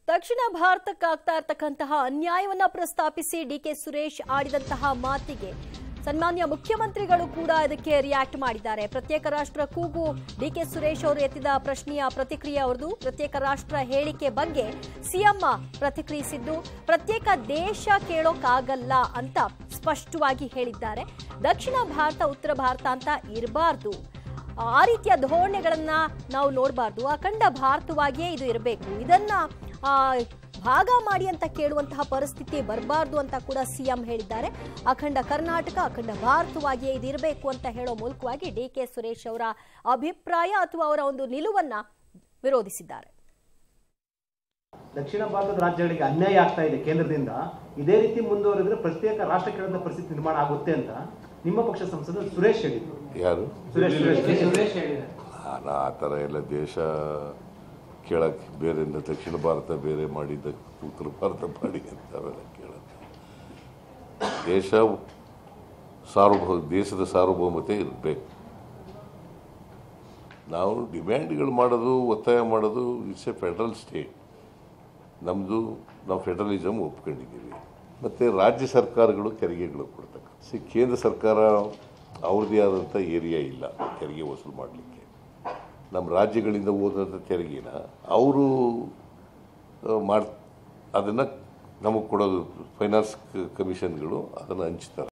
ದಕ್ಷಿಣ ಭಾರತಕ್ಕೆ ಆಗ್ತಾ ಇರ್ತಕ್ಕಂತಹ ಅನ್ಯಾಯವನ್ನ ಪ್ರಸ್ತಾಪಿಸಿ ಡಿಕೆ ಸುರೇಶ್ ಆಡಿದಂತಹ ಮಾತಿಗೆ ಸನ್ಮಾನ್ಯ ಮುಖ್ಯಮಂತ್ರಿಗಳು ಕೂಡ ಇದಕ್ಕೆ ರಿಯಾಕ್ಟ್ ಮಾಡಿದ್ದಾರೆ ಪ್ರತ್ಯೇಕ ರಾಷ್ಟ್ರ ಕೂಗು ಡಿಕೆ ಸುರೇಶ್ ಅವರು ಎತ್ತಿದ ಪ್ರಶ್ನೆಯ ಪ್ರತಿಕ್ರಿಯೆ ಅವರದು ಪ್ರತ್ಯೇಕ ರಾಷ್ಟ್ರ ಹೇಳಿಕೆ ಬಗ್ಗೆ ಸಿಎಂ ಪ್ರತಿಕ್ರಿಯಿಸಿದ್ದು ಪ್ರತ್ಯೇಕ ದೇಶ ಕೇಳೋಕ್ಕಾಗಲ್ಲ ಅಂತ ಸ್ಪಷ್ಟವಾಗಿ ಹೇಳಿದ್ದಾರೆ ದಕ್ಷಿಣ ಭಾರತ ಉತ್ತರ ಭಾರತ ಅಂತ ಇರಬಾರ್ದು ಆ ರೀತಿಯ ಧೋರಣೆಗಳನ್ನ ನಾವು ನೋಡಬಾರ್ದು ಅಖಂಡ ಭಾರತವಾಗಿಯೇ ಇದು ಇರಬೇಕು ಇದನ್ನ ಆ, ಭಾಗ ಮಾಡಿ ಅಂತ ಕೇಳುವಂತಹ ಪರಿಸ್ಥಿತಿ ಬರಬಾರ್ದು ಅಂತ ಕೂಡ ಸಿಎಂ ಹೇಳಿದ್ದಾರೆ ಅಖಂಡ ಕರ್ನಾಟಕ ಅಖಂಡ ಭಾರತವಾಗಿಯೇ ಇದು ಇರಬೇಕು ಅಂತ ಹೇಳೋ ಮೂಲಕವಾಗಿ ಡಿ ಕೆ ಸುರೇಶ್ ಅವರ ಅಭಿಪ್ರಾಯ ಅಥವಾ ಅವರ ಒಂದು ನಿಲುವನ್ನ ವಿರೋಧಿಸಿದ್ದಾರೆ ದಕ್ಷಿಣ ಭಾರತದ ರಾಜ್ಯಗಳಿಗೆ ಅನ್ಯಾಯ ಆಗ್ತಾ ಇದೆ ಕೇಂದ್ರದಿಂದ ಇದೇ ರೀತಿ ಮುಂದುವರೆದ್ರೆ ಪ್ರತ್ಯೇಕ ರಾಷ್ಟ್ರ ಕೇಳದ ಪರಿಸ್ಥಿತಿ ನಿರ್ಮಾಣ ಆಗುತ್ತೆ ಅಂತ ನಿಮ್ಮ ಪಕ್ಷ ಸಂಸದ ಸುರೇಶ್ ಹೇಳಿದ್ರು ಯಾರು ಸುರೇಶ್ ಸುರೇಶ್ ನಾನು ಆ ಥರ ಎಲ್ಲ ದೇಶ ಕೇಳಕ್ಕೆ ಬೇರೆ ದಕ್ಷಿಣ ಭಾರತ ಬೇರೆ ಮಾಡಿದ್ದ ಉತ್ತರ ಭಾರತ ಮಾಡಿ ಅಂತ ಅವೆಲ್ಲ ಕೇಳಕ್ಕೆ ದೇಶ ಸಾರ್ವಭೌ ದೇಶದ ಸಾರ್ವಭೌಮತೆ ಇರಬೇಕು ನಾವು ಡಿಮ್ಯಾಂಡ್ಗಳು ಮಾಡೋದು ಒತ್ತಾಯ ಮಾಡೋದು ಇಟ್ಸ್ ಎ ಫೆಡ್ರಲ್ ಸ್ಟೇಟ್ ನಮ್ಮದು ನಾವು ಫೆಡರಲಿಸಮ್ ಒಪ್ಕೊಂಡಿದ್ದೀವಿ ಮತ್ತು ರಾಜ್ಯ ಸರ್ಕಾರಗಳು ತೆರಿಗೆಗಳು ಕೊಡ್ತಕ್ಕ ಸಿ ಕೇಂದ್ರ ಸರ್ಕಾರ ಅವ್ರದ್ದೇ ಆದಂಥ ಏರಿಯಾ ಇಲ್ಲ ತೆರಿಗೆ ವಸೂಲು ಮಾಡಲಿಕ್ಕೆ ನಮ್ಮ ರಾಜ್ಯಗಳಿಂದ ಹೋದಂಥ ತೆರಿಗೆನ ಅವರು ಮಾಡಿ ಅದನ್ನು ನಮಗೆ ಕೊಡೋದು ಫೈನಾನ್ಸ್ ಕಮಿಷನ್ಗಳು ಅದನ್ನು ಹಂಚ್ತಾರೆ